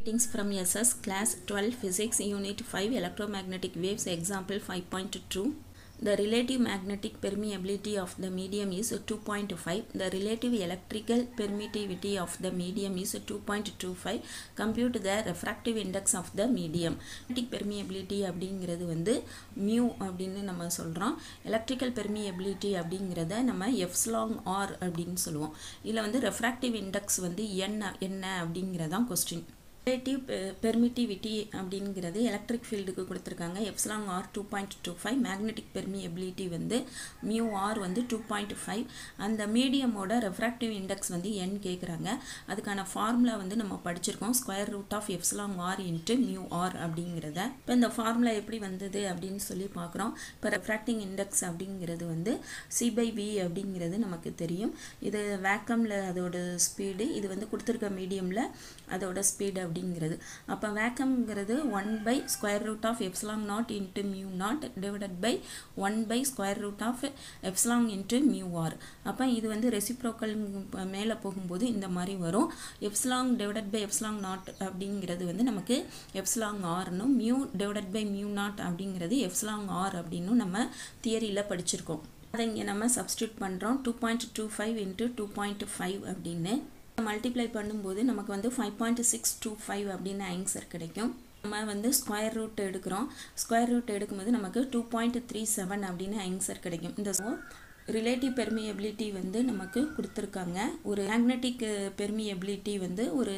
Greetings from SS class 12 physics unit 5 electromagnetic waves example 5.2 the relative magnetic permeability of the medium is 2.5 the relative electrical permittivity of the medium is 2.25 compute the refractive index of the medium magnetic permeability அப்படிங்கிறது வந்து mu அப்படின்னு நம்ம சொல்கிறோம் electrical permeability அப்படிங்கிறத நம்ம epsilon R அப்படின்னு சொல்லுவோம் இதில் வந்து ரெஃப்ராக்டிவ் இண்டெக்ஸ் வந்து என்ன என்ன அப்படிங்கிறதான் கொஸ்டின் ரிலேட்டிவ் பெர்மிட்டிவிட்டி அப்படிங்கிறது எலக்ட்ரிக் ஃபீல்டுக்கு கொடுத்துருக்காங்க epsilon R two point two five magnetic permeability வந்து மியூ ஆர் வந்து டூ பாயிண்ட் ஃபைவ் அந்த மீடியமோட ரெஃப்ராக்டிவ் இண்டெக்ஸ் வந்து என் கேட்குறாங்க அதுக்கான ஃபார்முலா வந்து நம்ம படிச்சிருக்கோம் square root of epsilon R into mu R அப்படிங்கிறத இப்போ இந்த ஃபார்முலா எப்படி வந்தது அப்படின்னு சொல்லி பார்க்குறோம் இப்போ ரெஃப்ராக்டிங் இண்டெக்ஸ் அப்படிங்கிறது வந்து சி பை வி அப்படிங்கிறது நமக்கு தெரியும் இது வேக்கமில் அதோட ஸ்பீடு இது வந்து கொடுத்துருக்க மீடியமில் அதோட ஸ்பீடு அப்படிங்கிறது அப்போ வேக்கம்ங்கிறது one by square root of epsilon naught into mu naught divided by one by square root of epsilon into mu R அப்போ இது வந்து ரெசிப்ரோக்கல் மேலே போகும்போது இந்த மாதிரி வரும் epsilon divided by epsilon naught அப்படிங்கிறது வந்து நமக்கு எப்ஸ்லாங் ஆர்னும் mu divided by mu naught அப்படிங்கிறது எப்ஸ்லாங் ஆர் அப்படின்னு நம்ம தியரியில் படிச்சிருக்கோம் அதை இங்கே நம்ம சப்ஸ்டியூட் பண்ணுறோம் two point two five into two point five அப்படின்னு மல்டிப்ளை பண்ணும்போது நமக்கு வந்து five point six two five அப்படின்னு ஆன்சர் கிடைக்கும் நம்ம வந்து ஸ்கொயர் ரூட் எடுக்கிறோம் ஸ்கொயர் ரூட் எடுக்கும்போது நமக்கு டூ பாயிண்ட் த்ரீ செவன் அப்படின்னு ஆன்சர் கிடைக்கும் இந்த ரிலேட்டிவ் பெர்மியபிலிட்டி வந்து நமக்கு கொடுத்துருக்காங்க ஒரு மேக்னெட்டிக் பெர்மியபிலிட்டி வந்து ஒரு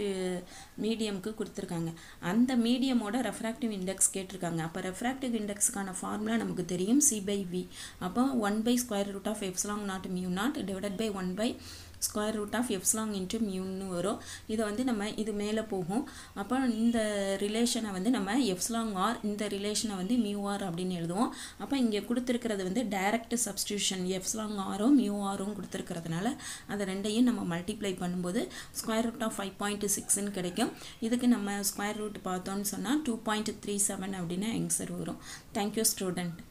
மீடியம்க்கு கொடுத்துருக்காங்க அந்த மீடியமோட ரெஃப்ராக்டிவ் இண்டெக்ஸ் கேட்டிருக்காங்க அப்போ ரெஃப்ராக்டிவ் இண்டெக்ஸ்க்கான ஃபார்முலா நமக்கு தெரியும் சி பை வி அப்போ one by square root of epsilon naught mu naught divided by one by square root of epsilon into மியூன்னு வரும் இதை வந்து நம்ம இது மேலே போகும் அப்போ இந்த ரிலேஷனை வந்து நம்ம எப்ஸ்லாங் ஆர் இந்த ரிலேஷனை வந்து மியூ ஆர் அப்படின்னு எழுதுவோம் அப்போ இங்கே கொடுத்துருக்கிறது வந்து டைரக்ட் சப்ஸ்டியூஷன் எப்ஸ்லாங் ஆரும் மியூ ஆரும் கொடுத்துருக்கிறதுனால அதை ரெண்டையும் நம்ம மல்டிப்ளை பண்ணும்போது square root of five point சிக்ஸ்ன்னு கிடைக்கும் இதுக்கு நம்ம ஸ்கொயர் ரூட் பார்த்தோன்னு சொன்னால் டூ பாயிண்ட் த்ரீ செவன் அப்படின்னு ஆன்சர் வரும் தேங்க்யூ ஸ்டூடெண்ட்